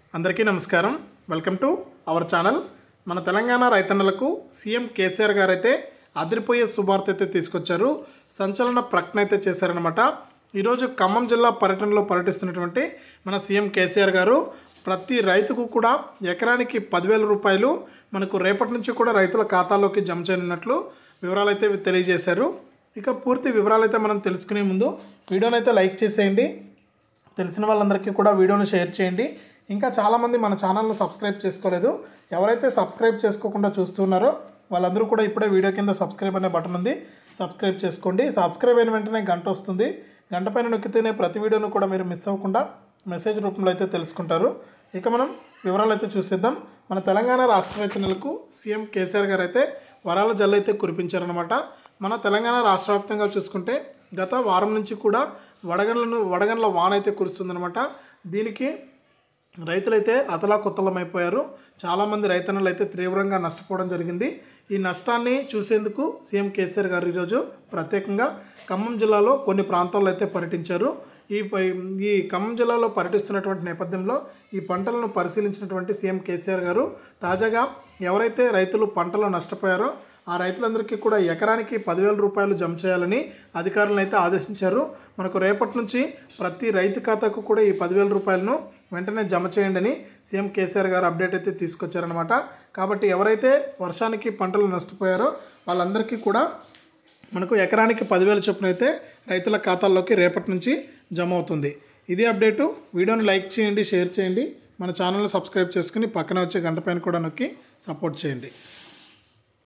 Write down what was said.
అందరికీ నమస్కారం welcome to our channel మన తెలంగాణ రైతన్నలకు సీఎం కేసీఆర్ గారు అయితే అదిరిపోయే శుభార్త అయితే తీసుకొచ్చారు సంచలన ప్రకటన అయితే చేశారనమాట ఈరోజు ఖమ్మం జిల్లా పర్యటనలో పర్యటిస్తున్నటువంటి మన సీఎం కేసీఆర్ గారు ప్రతి రైతుకు కూడా ఎకరానికి పదివేల రూపాయలు మనకు రేపటి నుంచి కూడా రైతుల ఖాతాలోకి జమ చేయనున్నట్లు వివరాలు అయితే తెలియజేశారు ఇక పూర్తి వివరాలు అయితే మనం తెలుసుకునే ముందు వీడియోని అయితే లైక్ చేసేయండి తెలిసిన వాళ్ళందరికీ కూడా వీడియోని షేర్ చేయండి ఇంకా చాలామంది మన ఛానల్ను సబ్స్క్రైబ్ చేసుకోలేదు ఎవరైతే సబ్స్క్రైబ్ చేసుకోకుండా చూస్తున్నారో వాళ్ళందరూ కూడా ఇప్పుడే వీడియో కింద సబ్స్క్రైబ్ అనే బటన్ ఉంది సబ్స్క్రైబ్ చేసుకోండి సబ్స్క్రైబ్ అయిన వెంటనే గంట వస్తుంది గంట పైన నొక్కితేనే ప్రతి వీడియోను కూడా మీరు మిస్ అవ్వకుండా మెసేజ్ రూపంలో అయితే తెలుసుకుంటారు ఇక మనం వివరాలు అయితే చూసేద్దాం మన తెలంగాణ రాష్ట్ర రైతన్నలకు సీఎం కేసీఆర్ గారు అయితే వరాల జల్లు అయితే కురిపించారనమాట మన తెలంగాణ రాష్ట్ర వ్యాప్తంగా చూసుకుంటే గత వారం నుంచి కూడా వడగండ్లను వడగండ్ల వాన అయితే కురుస్తుందనమాట దీనికి రైతులైతే అతలాకుతలమైపోయారు చాలామంది రైతన్నలు అయితే తీవ్రంగా నష్టపోవడం జరిగింది ఈ నష్టాన్ని చూసేందుకు సీఎం కేసీఆర్ గారు ఈరోజు ప్రత్యేకంగా ఖమ్మం జిల్లాలో కొన్ని ప్రాంతాల్లో అయితే పర్యటించారు ఈ ప- ఈ ఖమ్మం జిల్లాలో పర్యటిస్తున్నటువంటి నేపథ్యంలో ఈ పంటలను పరిశీలించినటువంటి సీఎం కేసీఆర్ గారు తాజాగా ఎవరైతే రైతులు పంటలో నష్టపోయారో ఆ రైతులందరికీ కూడా ఎకరానికి పదివేల రూపాయలు జమ చేయాలని అధికారులను అయితే ఆదేశించారు మనకు రేపటి నుంచి ప్రతి రైతు ఖాతాకు కూడా ఈ పదివేల రూపాయలను వెంటనే జమ చేయండి అని సీఎం కేసీఆర్ గారు అప్డేట్ అయితే తీసుకొచ్చారనమాట కాబట్టి ఎవరైతే వర్షానికి పంటలు నష్టపోయారో వాళ్ళందరికీ కూడా మనకు ఎకరానికి పదివేల చొప్పున అయితే రైతుల ఖాతాల్లోకి రేపటి నుంచి జమ అవుతుంది ఇది అప్డేటు వీడియోని లైక్ చేయండి షేర్ చేయండి మన ఛానల్ని సబ్స్క్రైబ్ చేసుకుని పక్కన వచ్చే గంట పైన కూడా నొక్కి సపోర్ట్ చేయండి